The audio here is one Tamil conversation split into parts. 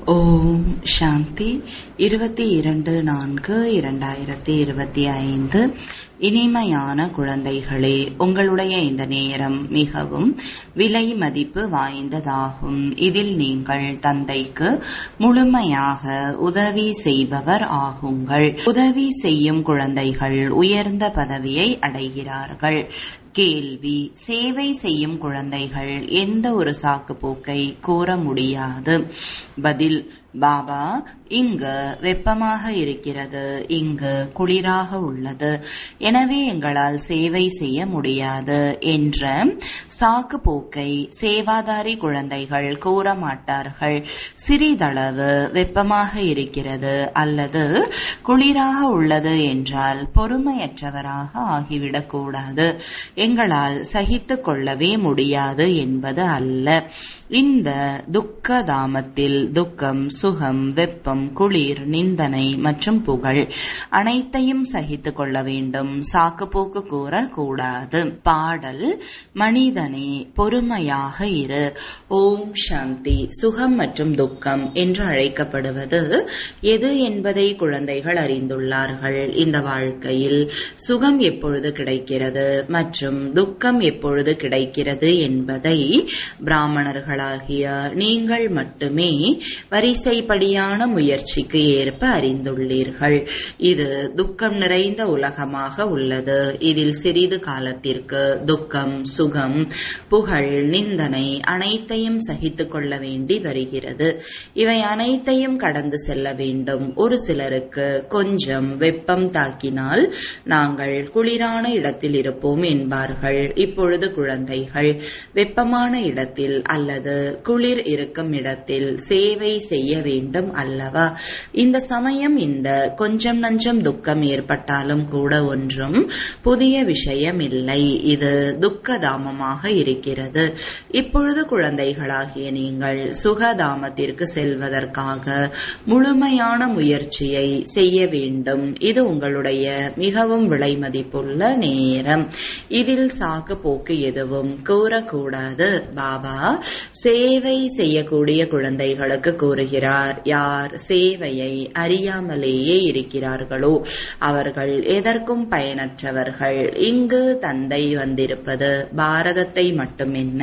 ஓம் சாந்தி இருபத்தி இரண்டு நான்கு இரண்டாயிரத்தி இருபத்தி ஐந்து இனிமையான குழந்தைகளே உங்களுடைய இந்த நேரம் மிகவும் விலை மதிப்பு வாய்ந்ததாகும் இதில் நீங்கள் தந்தைக்கு முழுமையாக உதவி செய்பவர் ஆகுங்கள் உதவி செய்யும் குழந்தைகள் உயர்ந்த பதவியை அடைகிறார்கள் கேள்வி சேவை செய்யும் குழந்தைகள் எந்த ஒரு சாக்கு போக்கை கூற முடியாது பதில் பாபா இங்கு வெப்பமாக இருக்கிறது இங்கு குளிராக உள்ளது எனவே எங்களால் சேவை செய்ய முடியாது என்ற சாக்கு போக்கை சேவாதாரி குழந்தைகள் கூற மாட்டார்கள் சிறிதளவு வெப்பமாக இருக்கிறது அல்லது குளிராக உள்ளது என்றால் பொறுமையற்றவராக ஆகிவிடக் கூடாது எங்களால் சகித்துக் கொள்ளவே முடியாது என்பது அல்ல இந்த துக்க தாமத்தில் துக்கம் சுகம் வெப்பம் குளிர் நிந்தனை மற்றும் புகழ் அனைத்தையும் சகித்துக் கொள்ள வேண்டும் சாக்குப்போக்கு கூற கூடாது பாடல் மனிதனே பொறுமையாக இரு ஓம் சாந்தி சுகம் மற்றும் துக்கம் என்று அழைக்கப்படுவது எது என்பதை குழந்தைகள் அறிந்துள்ளார்கள் இந்த வாழ்க்கையில் சுகம் எப்பொழுது கிடைக்கிறது மற்றும் துக்கம் எப்பொழுது கிடைக்கிறது என்பதை பிராமணர்களாகிய நீங்கள் மட்டுமே வரிசைப்படியான முயற்சிக்கு ஏற்ப அறிந்துள்ளீர்கள் இது துக்கம் நிறைந்த உலகமாக உள்ளது இதில் சிறிது காலத்திற்கு துக்கம் சுகம் புகழ் நிந்தனை அனைத்தையும் சகித்துக் கொள்ள வேண்டி வருகிறது இவை அனைத்தையும் கடந்து செல்ல வேண்டும் ஒரு சிலருக்கு கொஞ்சம் வெப்பம் தாக்கினால் நாங்கள் குளிரான இடத்தில் இருப்போம் என்பார்கள் இப்பொழுது குழந்தைகள் வெப்பமான இடத்தில் அல்லது குளிர் இருக்கும் இடத்தில் சேவை செய்ய வேண்டும் அல்லவா இந்த சமயம் இந்த கொஞ்சம் நஞ்சம் துக்கம் ஏற்பட்டாலும் கூட ஒன்றும் புதிய விஷயம் இல்லை இது துக்கதாமமாக இருக்கிறது இப்பொழுது குழந்தைகளாகிய நீங்கள் சுகதாமத்திற்கு செல்வதற்காக முழுமையான முயற்சியை செய்ய வேண்டும் இது உங்களுடைய மிகவும் விலை மதிப்புள்ள நேரம் இதில் சாக்கு போக்கு எதுவும் கூறக்கூடாது பாபா சேவை செய்யக்கூடிய குழந்தைகளுக்கு கூறுகிறார் யார் சேவையை அறியாமலேயே இருக்கிறார்களோ அவர்கள் எதற்கும் பயனற்றவர்கள் இங்கு தந்தை வந்திருப்பது பாரதத்தை மட்டுமென்ன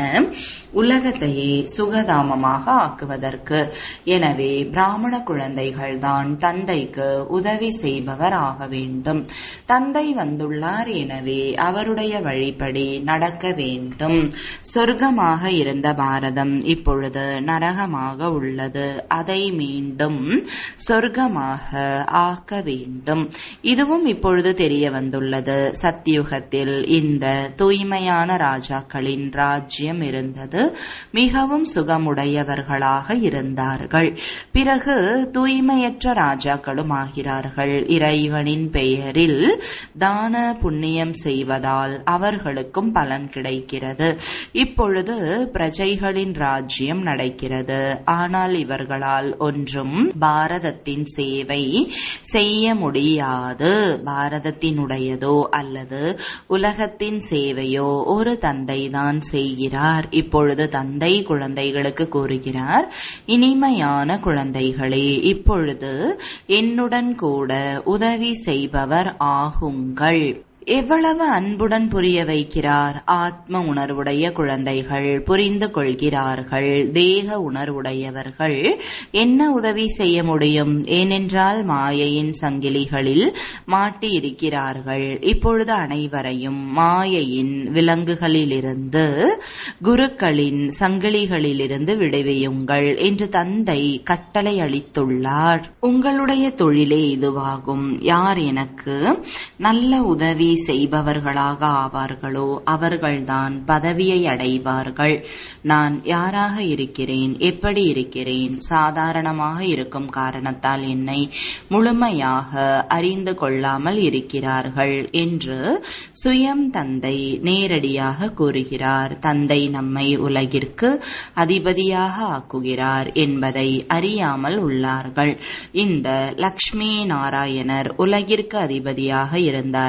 உலகத்தையே சுகதாமமாக ஆக்குவதற்கு எனவே பிராமண குழந்தைகள் தான் தந்தைக்கு உதவி செய்பவர் ஆக வேண்டும் தந்தை வந்துள்ளார் எனவே அவருடைய வழிப்படி நடக்க வேண்டும் சொர்க்கமாக இருந்த பாரதம் இப்பொழுது நரகமாக உள்ளது அதை மீண்டும் சொர்க்கமாக ஆக்க வேண்டும் இதுவும் இப்பொழுது தெரிய வந்துள்ளது சத்தியுகத்தில் இந்த தூய்மையான ராஜாக்களின் ராஜ்யம் இருந்தது மிகவும் சுகமுடையவர்களாக இருந்தார்கள் பிறகு தூய்மையற்ற ராஜாக்களும் ஆகிறார்கள் இறைவனின் பெயரில் தான புண்ணியம் செய்வதால் அவர்களுக்கும் பலன் கிடைக்கிறது இப்பொழுது பிரஜைகளின் ராஜ்யம் நடக்கிறது ஆனால் இவர்களால் ஒன்றும் பாரதத்தின் சேவை செய்ய முடியாது பாரதத்தினுடையதோ அல்லது உலகத்தின் சேவையோ ஒரு தந்தை தான் செய்கிறார் இப்பொழுது தந்தை குழந்தைகளுக்கு கூறுகிறார் இனிமையான குழந்தைகளே இப்பொழுது என்னுடன் கூட உதவி செய்பவர் ஆகுங்கள் எவ்வளவு அன்புடன் புரிய வைக்கிறார் ஆத்ம உணர்வுடைய குழந்தைகள் புரிந்து கொள்கிறார்கள் தேக உணர்வுடையவர்கள் என்ன உதவி செய்ய முடியும் ஏனென்றால் மாயையின் சங்கிலிகளில் மாட்டி இருக்கிறார்கள் இப்பொழுது அனைவரையும் மாயையின் விலங்குகளிலிருந்து குருக்களின் சங்கிலிகளிலிருந்து விடுவியுங்கள் என்று தந்தை கட்டளை அளித்துள்ளார் உங்களுடைய தொழிலே இதுவாகும் யார் எனக்கு நல்ல உதவி செய்பவர்களாக ஆவார்களோ அவர்கள்தான் பதவியை அடைவார்கள் நான் யாராக இருக்கிறேன் எப்படி இருக்கிறேன் சாதாரணமாக இருக்கும் காரணத்தால் என்னை முழுமையாக அறிந்து கொள்ளாமல் இருக்கிறார்கள் என்று சுயம் தந்தை நேரடியாக கூறுகிறார் தந்தை நம்மை உலகிற்கு அதிபதியாக ஆக்குகிறார் என்பதை அறியாமல் உள்ளார்கள் இந்த லக்ஷ்மி நாராயணர் உலகிற்கு அதிபதியாக இருந்தார்கள்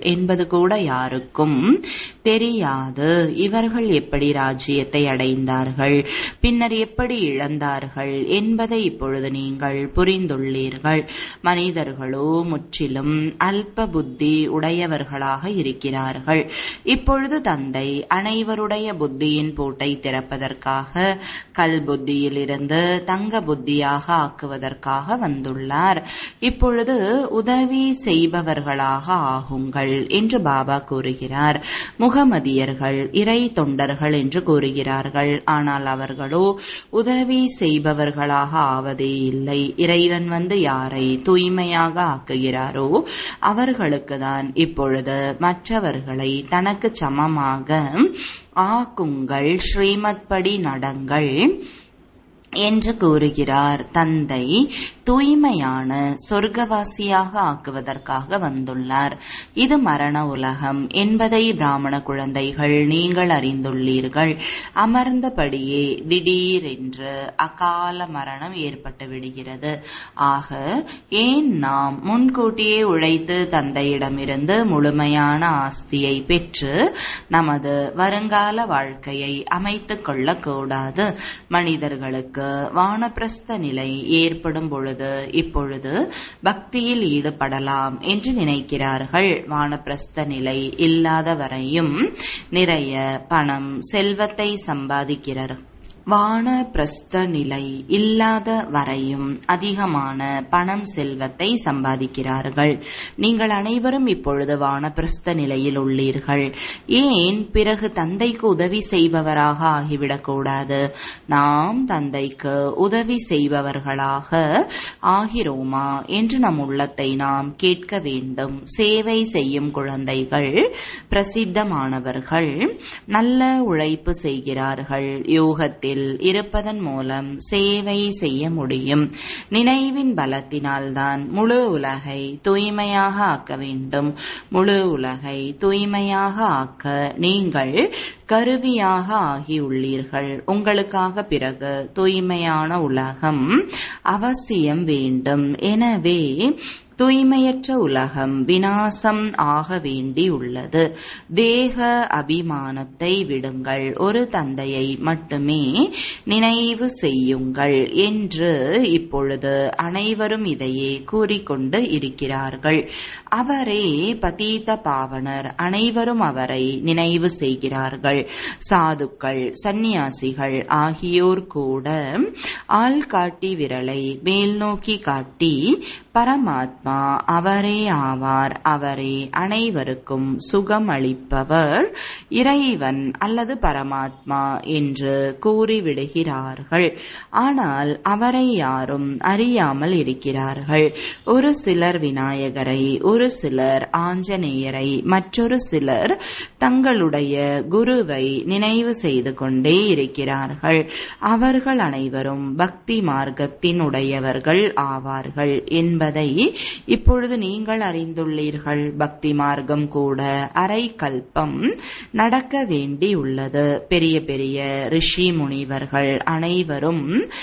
என்பது கூட யாருக்கும் தெரியாது இவர்கள் எப்படி ராஜ்யத்தை அடைந்தார்கள் பின்னர் எப்படி இழந்தார்கள் என்பதை இப்பொழுது நீங்கள் புரிந்துள்ளீர்கள் மனிதர்களோ முற்றிலும் அல்ப புத்தி உடையவர்களாக இருக்கிறார்கள் இப்பொழுது தந்தை அனைவருடைய புத்தியின் பூட்டை திறப்பதற்காக கல் புத்தியிலிருந்து தங்க புத்தியாக ஆக்குவதற்காக வந்துள்ளார் இப்பொழுது உதவி செய்பவர்களாக ஆகுங்கள் என்று பாபா கூறுகிறார் முகமதியர்கள் இறை தொண்டர்கள் என்று கூறுகிறார்கள் ஆனால் அவர்களோ உதவி செய்பவர்களாக ஆவதே இல்லை இறைவன் வந்து யாரை தூய்மையாக ஆக்குகிறாரோ அவர்களுக்கு தான் இப்பொழுது மற்றவர்களை தனக்கு சமமாக ஆக்குங்கள் ஸ்ரீமத் படி நடங்கள் என்று கூறுகிறார் தந்தை தூய்மையான சொர்க்கவாசியாக ஆக்குவதற்காக வந்துள்ளார் இது மரண உலகம் என்பதை பிராமண குழந்தைகள் நீங்கள் அறிந்துள்ளீர்கள் அமர்ந்தபடியே திடீரென்று அகால மரணம் ஏற்பட்டு விடுகிறது ஆக ஏன் நாம் முன்கூட்டியே உழைத்து தந்தையிடமிருந்து முழுமையான ஆஸ்தியை பெற்று நமது வருங்கால வாழ்க்கையை அமைத்துக் கொள்ளக்கூடாது மனிதர்களுக்கு வானப்பிரஸ்த நிலை ஏற்படும் பொழுது இப்பொழுது பக்தியில் ஈடுபடலாம் என்று நினைக்கிறார்கள் வானப்பிரஸ்த நிலை இல்லாத வரையும் நிறைய பணம் செல்வத்தை சம்பாதிக்கிறார்கள் வான பிரஸ்த நிலை இல்லாத வரையும் அதிகமான பணம் செல்வத்தை சம்பாதிக்கிறார்கள் நீங்கள் அனைவரும் இப்பொழுது வானப்பிரஸ்த நிலையில் உள்ளீர்கள் ஏன் பிறகு தந்தைக்கு உதவி செய்பவராக ஆகிவிடக்கூடாது நாம் தந்தைக்கு உதவி செய்பவர்களாக ஆகிறோமா என்று நம் உள்ளத்தை நாம் கேட்க வேண்டும் சேவை செய்யும் குழந்தைகள் பிரசித்தமானவர்கள் நல்ல உழைப்பு செய்கிறார்கள் யோகத்தில் இருப்பதன் மூலம் சேவை செய்ய முடியும் நினைவின் பலத்தினால்தான் முழு உலகை தூய்மையாக ஆக்க வேண்டும் முழு உலகை தூய்மையாக ஆக்க நீங்கள் கருவியாக ஆகியுள்ளீர்கள் உங்களுக்காக பிறகு தூய்மையான உலகம் அவசியம் வேண்டும் எனவே தூய்மையற்ற உலகம் வினாசம் ஆக வேண்டியுள்ளது தேக அபிமானத்தை விடுங்கள் ஒரு தந்தையை மட்டுமே நினைவு செய்யுங்கள் என்று இப்பொழுது அனைவரும் இதையே கூறிக்கொண்டு இருக்கிறார்கள் அவரே பதீத பாவனர் அனைவரும் அவரை நினைவு செய்கிறார்கள் சாதுக்கள் சந்நியாசிகள் ஆகியோர் கூட ஆள்காட்டி விரலை மேல் நோக்கி காட்டி பரமாத்மா அவரே ஆவார் அவரே அனைவருக்கும் சுகம் அளிப்பவர் இறைவன் அல்லது பரமாத்மா என்று கூறிவிடுகிறார்கள் ஆனால் அவரை யாரும் அறியாமல் இருக்கிறார்கள் ஒரு சிலர் விநாயகரை ஒரு சிலர் ஆஞ்சநேயரை மற்றொரு சிலர் தங்களுடைய குருவை நினைவு செய்து கொண்டே இருக்கிறார்கள் அவர்கள் அனைவரும் பக்தி மார்க்கத்தின் உடையவர்கள் ஆவார்கள் என்பதை இப்பொழுது நீங்கள் அறிந்துள்ளீர்கள் பக்தி மார்க்கம் கூட அரை கல்பம் நடக்க வேண்டியுள்ளது பெரிய பெரிய ரிஷி முனிவர்கள் அனைவரும்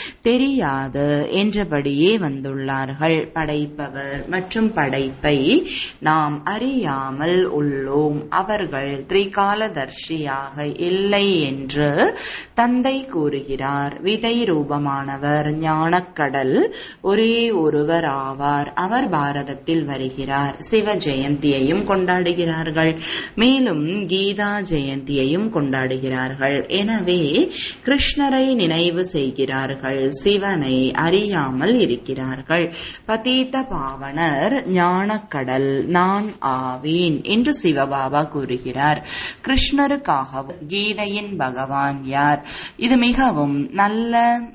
தெரியாது என்றபடியே வந்துள்ளார்கள் படைப்பவர் மற்றும் படைப்பை நாம் அறியாமல் உள்ளோம் அவர்கள் திரிகாலதர்ஷியாக இல்லை என்று தந்தை கூறுகிறார் விதை ரூபமானவர் ஞானக்கடல் ஒரே ஒருவர் ஆவார் அவர் பாரதத்தில் வருகிறார் சிவ ஜெயந்தியையும் கொண்டாடுகிறார்கள் மேலும் கீதா ஜெயந்தியையும் கொண்டாடுகிறார்கள் எனவே கிருஷ்ணரை நினைவு செய்கிறார்கள் சிவனை அறியாமல் இருக்கிறார்கள் பதீத பாவனர் ஞானக்கடல் நான் ஆவேன் என்று சிவபாபா கூறுகிறார் கிருஷ்ணருக்காக கீதையின் பகவான் யார் இது மிகவும் நல்ல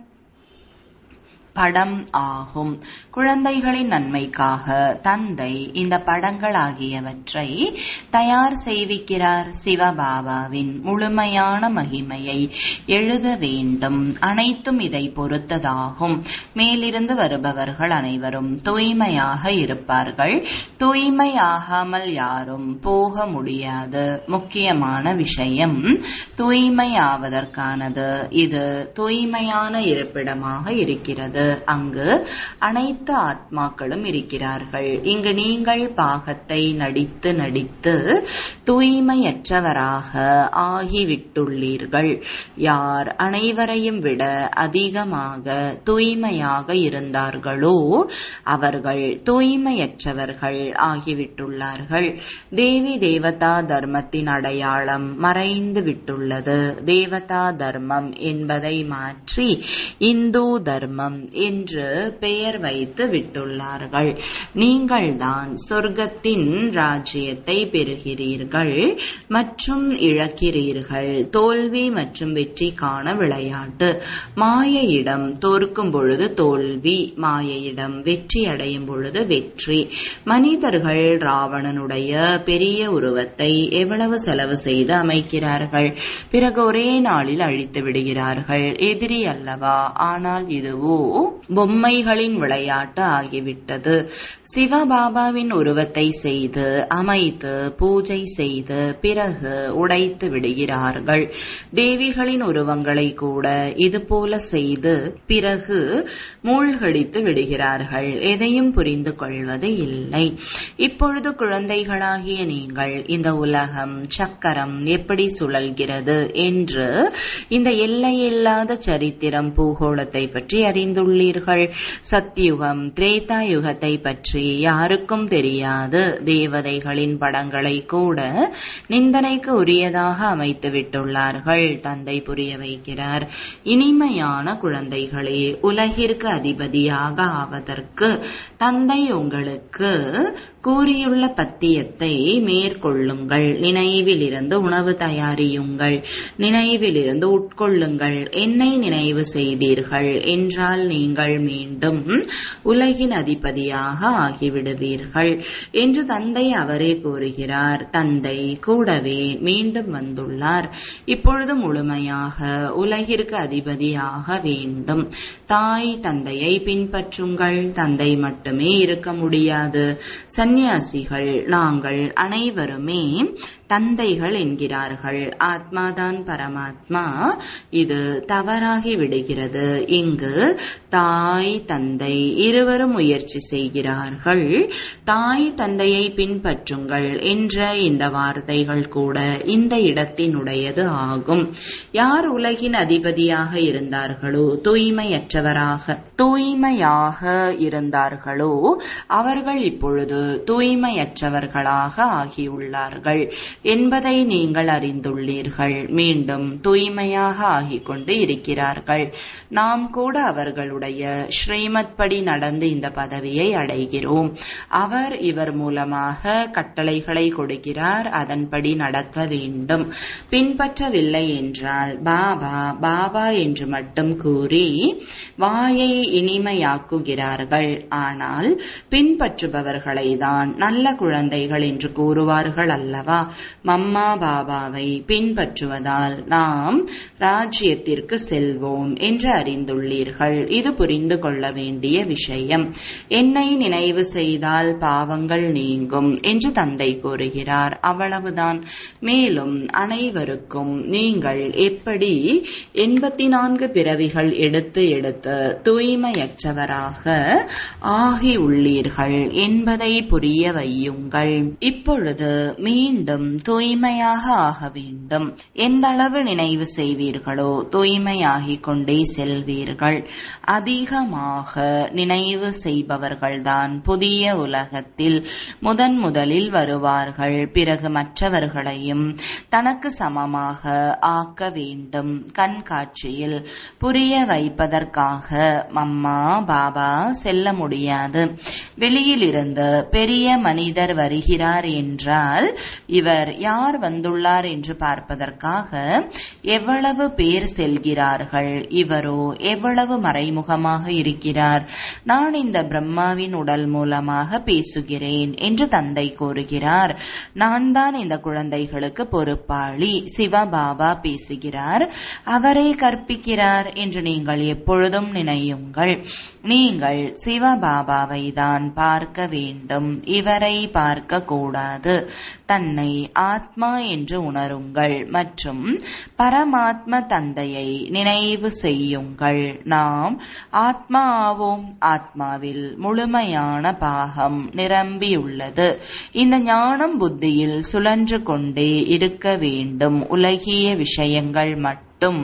படம் ஆகும் குழந்தைகளின் நன்மைக்காக தந்தை இந்த படங்கள் ஆகியவற்றை தயார் செய்விக்கிறார் சிவபாபாவின் முழுமையான மகிமையை எழுத வேண்டும் அனைத்தும் இதை பொறுத்ததாகும் மேலிருந்து வருபவர்கள் அனைவரும் தூய்மையாக இருப்பார்கள் தூய்மையாகாமல் யாரும் போக முடியாது முக்கியமான விஷயம் தூய்மையாவதற்கானது இது தூய்மையான இருப்பிடமாக இருக்கிறது உள்ளது அங்கு அனைத்து ஆத்மாக்களும் இருக்கிறார்கள் இங்கு நீங்கள் பாகத்தை நடித்து நடித்து தூய்மையற்றவராக ஆகிவிட்டுள்ளீர்கள் யார் அனைவரையும் விட அதிகமாக தூய்மையாக இருந்தார்களோ அவர்கள் தூய்மையற்றவர்கள் ஆகிவிட்டுள்ளார்கள் தேவி தேவதா தர்மத்தின் அடையாளம் மறைந்து விட்டுள்ளது தேவதா தர்மம் என்பதை மாற்றி இந்து தர்மம் என்று பெயர் வைத்து விட்டுள்ளார்கள் நீங்கள்தான் சொர்க்கத்தின் ராஜ்யத்தை பெறுகிறீர்கள் மற்றும் இழக்கிறீர்கள் தோல்வி மற்றும் வெற்றிக்கான விளையாட்டு மாயையிடம் தோற்கும் பொழுது தோல்வி மாயையிடம் வெற்றி அடையும் பொழுது வெற்றி மனிதர்கள் ராவணனுடைய பெரிய உருவத்தை எவ்வளவு செலவு செய்து அமைக்கிறார்கள் பிறகு ஒரே நாளில் அழித்து விடுகிறார்கள் எதிரி அல்லவா ஆனால் இதுவோ பொம்மைகளின் விளையாட்டு ஆகிவிட்டது சிவபாபாவின் உருவத்தை செய்து அமைத்து பூஜை செய்து பிறகு உடைத்து விடுகிறார்கள் தேவிகளின் உருவங்களை கூட இது போல செய்து பிறகு மூழ்கடித்து விடுகிறார்கள் எதையும் புரிந்து கொள்வது இல்லை இப்பொழுது குழந்தைகளாகிய நீங்கள் இந்த உலகம் சக்கரம் எப்படி சுழல்கிறது என்று இந்த எல்லையில்லாத சரித்திரம் பூகோளத்தை பற்றி அறிந்துள்ளீர்கள் சத்தியுகம் திரேதா யுகத்தை பற்றி யாருக்கும் தெரியாது தேவதைகளின் படங்களை கூட நிந்தனைக்கு உரியதாக அமைத்து விட்டுள்ளார்கள் தந்தை புரிய வைக்கிறார் இனிமையான குழந்தைகளே உலகிற்கு அதிபதியாக ஆவதற்கு தந்தை உங்களுக்கு கூறியுள்ள பத்தியத்தை மேற்கொள்ளுங்கள் நினைவிலிருந்து உணவு தயாரியுங்கள் நினைவிலிருந்து உட்கொள்ளுங்கள் என்னை நினைவு செய்தீர்கள் என்றால் நீங்கள் மீண்டும் உலகின் அதிபதியாக ஆகிவிடுவீர்கள் என்று தந்தை அவரே கூறுகிறார் தந்தை கூடவே மீண்டும் வந்துள்ளார் இப்பொழுது முழுமையாக உலகிற்கு அதிபதியாக வேண்டும் தாய் தந்தையை பின்பற்றுங்கள் தந்தை மட்டுமே இருக்க முடியாது சந்நியாசிகள் நாங்கள் அனைவருமே தந்தைகள் என்கிறார்கள் ஆத்மாதான் பரமாத்மா இது தவறாகி விடுகிறது இங்கு தாய் தந்தை இருவரும் முயற்சி செய்கிறார்கள் தாய் தந்தையை பின்பற்றுங்கள் என்ற இந்த வார்த்தைகள் கூட இந்த இடத்தினுடையது ஆகும் யார் உலகின் அதிபதியாக இருந்தார்களோ தூய்மையற்றவராக தூய்மையாக இருந்தார்களோ அவர்கள் இப்பொழுது தூய்மையற்றவர்களாக ஆகியுள்ளார்கள் என்பதை நீங்கள் அறிந்துள்ளீர்கள் மீண்டும் தூய்மையாக ஆகிக் கொண்டு இருக்கிறார்கள் நாம் கூட அவர்களுடைய ஸ்ரீமத் படி நடந்து இந்த பதவியை அடைகிறோம் அவர் இவர் மூலமாக கட்டளைகளை கொடுக்கிறார் அதன்படி நடக்க வேண்டும் பின்பற்றவில்லை என்றால் பாபா பாபா என்று மட்டும் கூறி வாயை இனிமையாக்குகிறார்கள் ஆனால் பின்பற்றுபவர்களை தான் நல்ல குழந்தைகள் என்று கூறுவார்கள் அல்லவா மம்மா பாபாவை பின்பற்றுவதால் நாம் ராஜ்யத்திற்கு செல்வோம் என்று அறிந்துள்ளீர்கள் இது புரிந்து கொள்ள வேண்டிய விஷயம் என்னை நினைவு செய்தால் பாவங்கள் நீங்கும் என்று தந்தை கூறுகிறார் அவ்வளவுதான் மேலும் அனைவருக்கும் நீங்கள் எப்படி எண்பத்தி நான்கு பிறவிகள் எடுத்து எடுத்து தூய்மையற்றவராக ஆகியுள்ளீர்கள் என்பதை புரிய வையுங்கள் இப்பொழுது மீண்டும் தூய்மையாக ஆக வேண்டும் எந்த அளவு நினைவு செய்வீர்களோ தூய்மையாகிக் கொண்டே செல்வீர்கள் அதிகமாக நினைவு செய்பவர்கள்தான் புதிய உலகத்தில் முதன் முதலில் வருவார்கள் பிறகு மற்றவர்களையும் தனக்கு சமமாக ஆக்க வேண்டும் கண்காட்சியில் புரிய வைப்பதற்காக மம்மா பாபா செல்ல முடியாது வெளியிலிருந்து பெரிய மனிதர் வருகிறார் என்றால் இவர் யார் வந்துள்ளார் என்று பார்ப்பதற்காக எவ்வளவு பேர் செல்கிறார்கள் இவரோ எவ்வளவு மறைமுகமாக இருக்கிறார் நான் இந்த பிரம்மாவின் உடல் மூலமாக பேசுகிறேன் என்று தந்தை கூறுகிறார் நான் தான் இந்த குழந்தைகளுக்கு பொறுப்பாளி சிவபாபா பேசுகிறார் அவரே கற்பிக்கிறார் என்று நீங்கள் எப்பொழுதும் நினையுங்கள் நீங்கள் சிவபாபாவை தான் பார்க்க வேண்டும் இவரை பார்க்க கூடாது தன்னை ஆத்மா என்று உணருங்கள் மற்றும் பரமாத்ம தந்தையை நினைவு செய்யுங்கள் நாம் ஆத்மா ஆவோம் ஆத்மாவில் முழுமையான பாகம் நிரம்பியுள்ளது இந்த ஞானம் புத்தியில் சுழன்று கொண்டே இருக்க வேண்டும் உலகிய விஷயங்கள் மட்டும்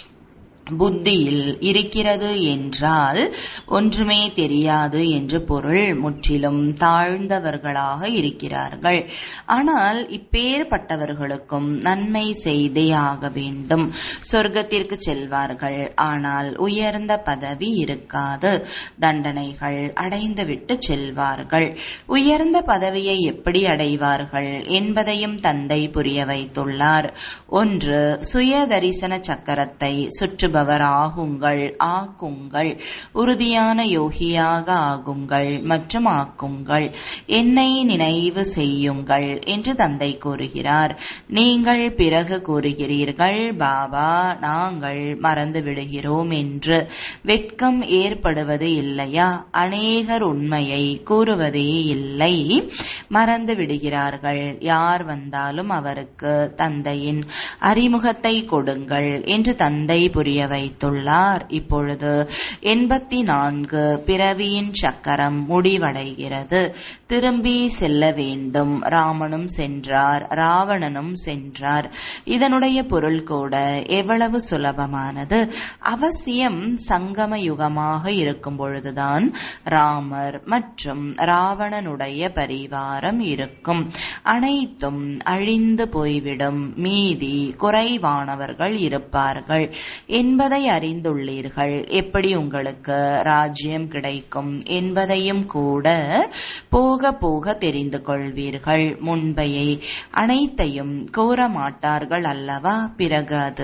புத்தியில் இருக்கிறது என்றால் ஒன்றுமே தெரியாது என்று பொருள் முற்றிலும் தாழ்ந்தவர்களாக இருக்கிறார்கள் ஆனால் இப்பேற்பட்டவர்களுக்கும் நன்மை செய்தே ஆக வேண்டும் சொர்க்கத்திற்கு செல்வார்கள் ஆனால் உயர்ந்த பதவி இருக்காது தண்டனைகள் அடைந்துவிட்டு செல்வார்கள் உயர்ந்த பதவியை எப்படி அடைவார்கள் என்பதையும் தந்தை புரிய வைத்துள்ளார் ஒன்று சுய தரிசன சக்கரத்தை சுற்றுபவர் ஆகுங்கள் ஆக்குங்கள் உறுதியான யோகியாக ஆகுங்கள் மற்றும் ஆக்குங்கள் என்னை நினைவு செய்யுங்கள் என்று தந்தை கூறுகிறார் நீங்கள் பிறகு கூறுகிறீர்கள் பாபா நாங்கள் மறந்து விடுகிறோம் என்று வெட்கம் ஏற்படுவது இல்லையா அநேகர் உண்மையை கூறுவதே இல்லை மறந்து விடுகிறார்கள் யார் வந்தாலும் அவருக்கு தந்தையின் அறிமுகத்தை கொடுங்கள் என்று தந்தை புரிய வைத்துள்ளார் இப்பொழுது எண்பத்தி நான்கு பிறவியின் சக்கரம் முடிவடைகிறது திரும்பி செல்ல வேண்டும் ராமனும் சென்றார் ராவணனும் சென்றார் இதனுடைய பொருள் கூட எவ்வளவு சுலபமானது அவசியம் சங்கம யுகமாக இருக்கும் பொழுதுதான் ராமர் மற்றும் ராவணனுடைய பரிவாரம் இருக்கும் அனைத்தும் அழிந்து போய்விடும் மீதி குறைவானவர்கள் இருப்பார்கள் என்பதை அறிந்துள்ளீர்கள் எப்படி உங்களுக்கு ராஜ்யம் கிடைக்கும் என்பதையும் கூட போக போக தெரிந்து கொள்வீர்கள் முன்பையை அனைத்தையும் கூற மாட்டார்கள் அல்லவா பிறகு அது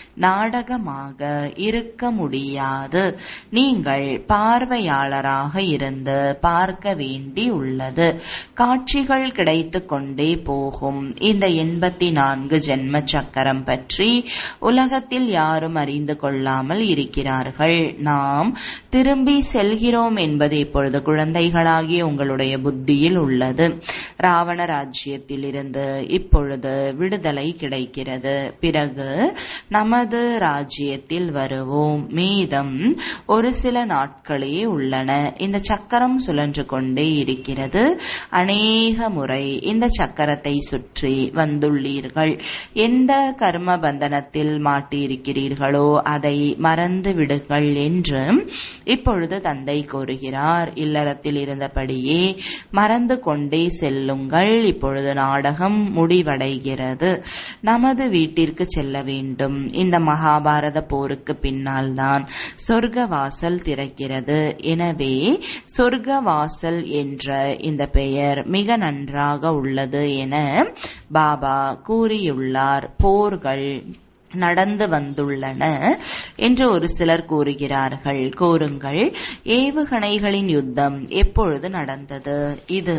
நாடகமாக இருக்க முடியாது நீங்கள் பார்வையாளராக இருந்து பார்க்க வேண்டி உள்ளது காட்சிகள் கிடைத்து கொண்டே போகும் இந்த எண்பத்தி நான்கு ஜென்ம சக்கரம் பற்றி உலகத்தில் யாரும் அறிந்து கொள்ளாமல் இருக்கிறார்கள் நாம் திரும்பி செல்கிறோம் என்பது இப்பொழுது குழந்தைகளாகிய உங்களுடைய புத்தியில் உள்ளது ராவண ராஜ்யத்தில் இருந்து இப்பொழுது விடுதலை கிடைக்கிறது பிறகு நமது ராஜ்யத்தில் வருவோம் மீதம் ஒரு சில நாட்களே உள்ளன இந்த சக்கரம் சுழன்று கொண்டே இருக்கிறது அநேக முறை இந்த சக்கரத்தை சுற்றி வந்துள்ளீர்கள் எந்த கர்ம பந்தனத்தில் மாட்டியிருக்கிறீர்களோ அதை மறந்து விடுங்கள் என்று இப்பொழுது தந்தை கூறுகிறார் இல்லறத்தில் இருந்தபடியே மறந்து கொண்டே செல்லுங்கள் இப்பொழுது நாடகம் முடிவடைகிறது நமது வீட்டிற்கு செல்ல வேண்டும் இந்த மகாபாரத போருக்கு பின்னால் தான் சொர்க்க வாசல் திறக்கிறது எனவே சொர்க்க வாசல் என்ற இந்த பெயர் மிக நன்றாக உள்ளது என பாபா கூறியுள்ளார் போர்கள் நடந்து வந்துள்ளன என்று ஒரு சிலர் கூறுகிறார்கள் கூறுங்கள் ஏவுகணைகளின் யுத்தம் எப்பொழுது நடந்தது இது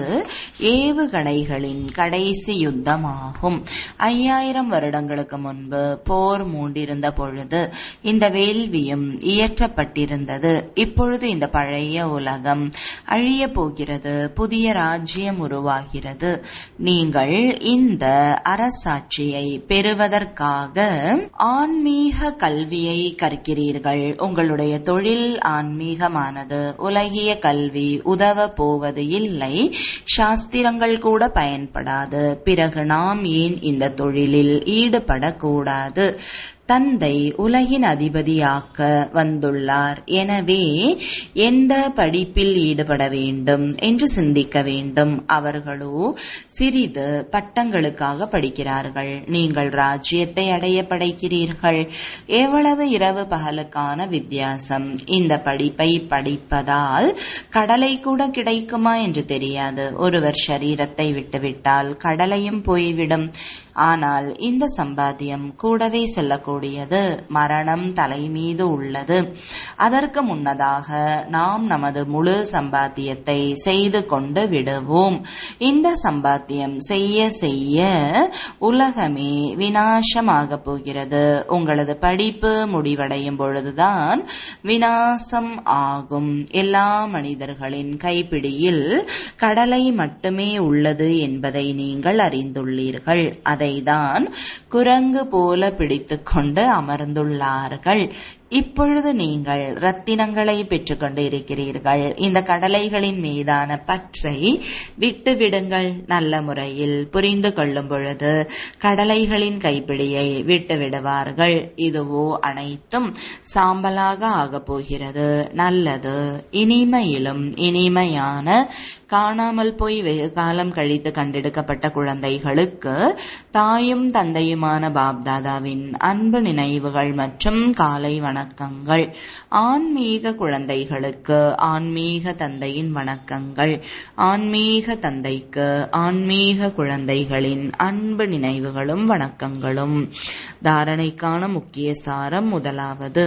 ஏவுகணைகளின் கடைசி யுத்தமாகும் ஐயாயிரம் வருடங்களுக்கு முன்பு போர் மூண்டிருந்த பொழுது இந்த வேள்வியும் இயற்றப்பட்டிருந்தது இப்பொழுது இந்த பழைய உலகம் அழிய போகிறது புதிய ராஜ்யம் உருவாகிறது நீங்கள் இந்த அரசாட்சியை பெறுவதற்காக ஆன்மீக கல்வியை கற்கிறீர்கள் உங்களுடைய தொழில் ஆன்மீகமானது உலகிய கல்வி உதவ போவது இல்லை சாஸ்திரங்கள் கூட பயன்படாது பிறகு நாம் ஏன் இந்த தொழிலில் ஈடுபடக்கூடாது தந்தை உலகின் அதிபதியாக்க வந்துள்ளார் எனவே எந்த படிப்பில் ஈடுபட வேண்டும் என்று சிந்திக்க வேண்டும் அவர்களோ சிறிது பட்டங்களுக்காக படிக்கிறார்கள் நீங்கள் ராஜ்யத்தை அடைய படைக்கிறீர்கள் எவ்வளவு இரவு பகலுக்கான வித்தியாசம் இந்த படிப்பை படிப்பதால் கடலை கூட கிடைக்குமா என்று தெரியாது ஒருவர் சரீரத்தை விட்டுவிட்டால் கடலையும் போய்விடும் ஆனால் இந்த சம்பாத்தியம் கூடவே செல்லக்கூடாது வரக்கூடியது மரணம் தலைமீது உள்ளது அதற்கு முன்னதாக நாம் நமது முழு சம்பாத்தியத்தை செய்து கொண்டு விடுவோம் இந்த சம்பாத்தியம் செய்ய செய்ய உலகமே வினாசமாக போகிறது உங்களது படிப்பு முடிவடையும் பொழுதுதான் வினாசம் ஆகும் எல்லா மனிதர்களின் கைப்பிடியில் கடலை மட்டுமே உள்ளது என்பதை நீங்கள் அறிந்துள்ளீர்கள் அதைதான் குரங்கு போல பிடித்துக்கொண்டு அமர்ந்துள்ளார்கள் இப்பொழுது நீங்கள் ரத்தினங்களை பெற்றுக்கொண்டு இருக்கிறீர்கள் இந்த கடலைகளின் மீதான பற்றை விட்டுவிடுங்கள் நல்ல முறையில் புரிந்து கொள்ளும் பொழுது கடலைகளின் கைப்பிடியை விட்டு விடுவார்கள் இதுவோ அனைத்தும் சாம்பலாக ஆகப் போகிறது நல்லது இனிமையிலும் இனிமையான காணாமல் போய் வெகு காலம் கழித்து கண்டெடுக்கப்பட்ட குழந்தைகளுக்கு தாயும் தந்தையுமான பாப்தாதாவின் அன்பு நினைவுகள் மற்றும் காலை வணக்கங்கள் ஆன்மீக குழந்தைகளுக்கு ஆன்மீக தந்தையின் வணக்கங்கள் ஆன்மீக தந்தைக்கு ஆன்மீக குழந்தைகளின் அன்பு நினைவுகளும் வணக்கங்களும் தாரணைக்கான முக்கிய சாரம் முதலாவது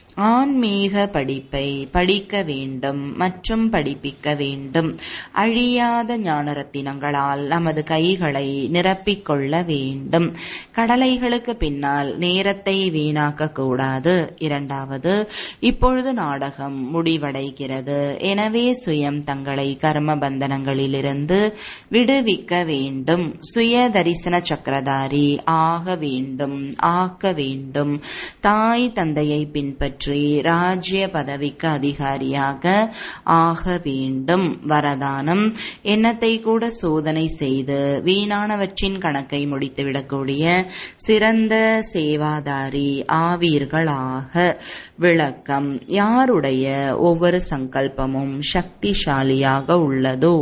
ஆன்மீக படிப்பை படிக்க வேண்டும் மற்றும் படிப்பிக்க வேண்டும் அழியாத ஞான ரத்தினங்களால் நமது கைகளை நிரப்பிக் கொள்ள வேண்டும் கடலைகளுக்கு பின்னால் நேரத்தை வீணாக்க கூடாது இரண்டாவது இப்பொழுது நாடகம் முடிவடைகிறது எனவே சுயம் தங்களை கர்ம பந்தனங்களிலிருந்து விடுவிக்க வேண்டும் சுய தரிசன சக்கரதாரி ஆக வேண்டும் ஆக்க வேண்டும் தாய் தந்தையை பின்பற்றி பற்றி ராஜ்ய பதவிக்கு அதிகாரியாக ஆக வேண்டும் வரதானம் எண்ணத்தை கூட சோதனை செய்து வீணானவற்றின் கணக்கை முடித்துவிடக்கூடிய சிறந்த சேவாதாரி ஆவீர்களாக விளக்கம் யாருடைய ஒவ்வொரு சங்கல்பமும் சக்திசாலியாக உள்ளதோ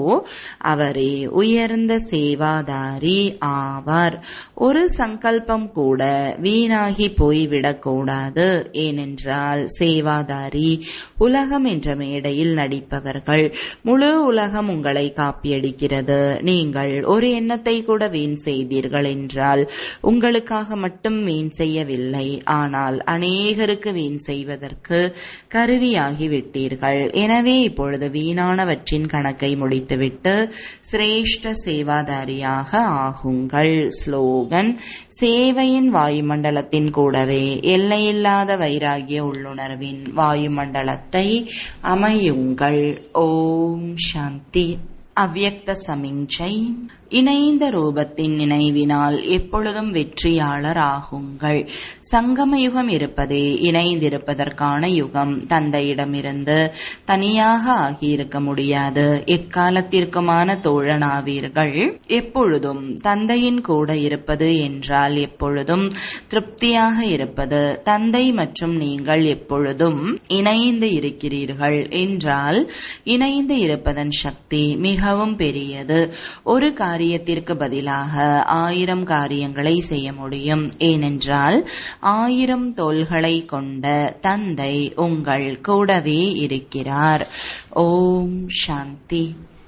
அவரே உயர்ந்த சேவாதாரி ஆவார் ஒரு சங்கல்பம் கூட வீணாகி போய்விடக்கூடாது ஏனென்றால் சேவாதாரி உலகம் என்ற மேடையில் நடிப்பவர்கள் முழு உலகம் உங்களை காப்பியடிக்கிறது நீங்கள் ஒரு எண்ணத்தை கூட வீண் செய்தீர்கள் என்றால் உங்களுக்காக மட்டும் வீண் செய்யவில்லை ஆனால் அநேகருக்கு வீண் செய்வதற்கு கருவியாகி விட்டீர்கள் எனவே இப்பொழுது வீணானவற்றின் கணக்கை முடித்துவிட்டு சிரேஷ்ட சேவாதாரியாக ஆகுங்கள் ஸ்லோகன் சேவையின் வாயுமண்டலத்தின் கூடவே எல்லையில்லாத வைராகிய உள்ளுணர்வின் வாயுமண்டலத்தை அமையுங்கள் ஓம் சாந்தி அவ்யக்த சமிஞ்சை இணைந்த ரூபத்தின் நினைவினால் எப்பொழுதும் வெற்றியாளர் ஆகுங்கள் சங்கம யுகம் இருப்பதே இணைந்திருப்பதற்கான யுகம் தந்தையிடமிருந்து தனியாக ஆகியிருக்க முடியாது எக்காலத்திற்குமான தோழனாவீர்கள் எப்பொழுதும் தந்தையின் கூட இருப்பது என்றால் எப்பொழுதும் திருப்தியாக இருப்பது தந்தை மற்றும் நீங்கள் எப்பொழுதும் இணைந்து இருக்கிறீர்கள் என்றால் இணைந்து இருப்பதன் சக்தி மிகவும் பெரியது ஒரு காரியம் காரியத்திற்கு பதிலாக ஆயிரம் காரியங்களை செய்ய முடியும் ஏனென்றால் ஆயிரம் தோள்களை கொண்ட தந்தை உங்கள் கூடவே இருக்கிறார் ஓம் சாந்தி